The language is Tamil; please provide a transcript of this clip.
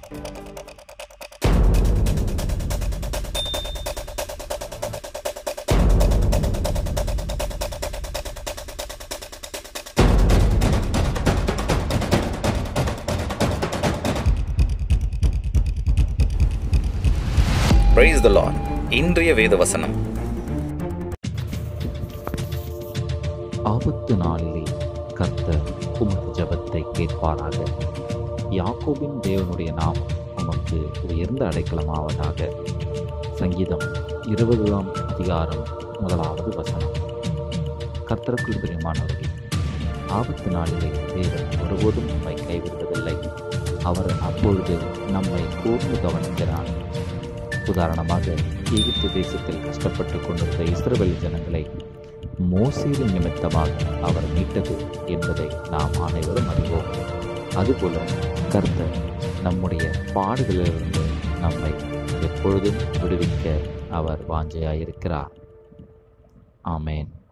பிரைஸ் த லார்ட் இன்றைய வேத வசனம் ஆபத்து நாளிலே கர்த்தர் உமது ஜெபத்தை கேட்பாராக யாக்கோபின் தேவனுடைய நாமம் உமக்கு உயர்ந்த அடைக்கலமாவதாக சங்கீதம் இருபதாம் அதிகாரம் முதலாவது வசனம் கர்த்தருக்குள் பிரியமானவர்களே ஆபத்து நாளிலே தேவன் ஒருபோதும் நம்மை கைவிடுவதில்லை அவர் அப்பொழுது நம்மை கூர்ந்து கவனிக்கிறார் உதாரணமாக எகிப்து தேசத்தில் கஷ்டப்பட்டு கொண்டிருந்த இஸ்ரவேல் ஜனங்களை மோசேவின் நிமித்தமாக அவர் மீட்டது என்பதை நாம் அனைவரும் அறிவோம் அதுபோல கர்த்தர் நம்முடைய பாடுகளிலிருந்து நம்மை எப்பொழுதும் விடுவிக்க அவர் வாஞ்சையாயிருக்கிறார் ஆமேன்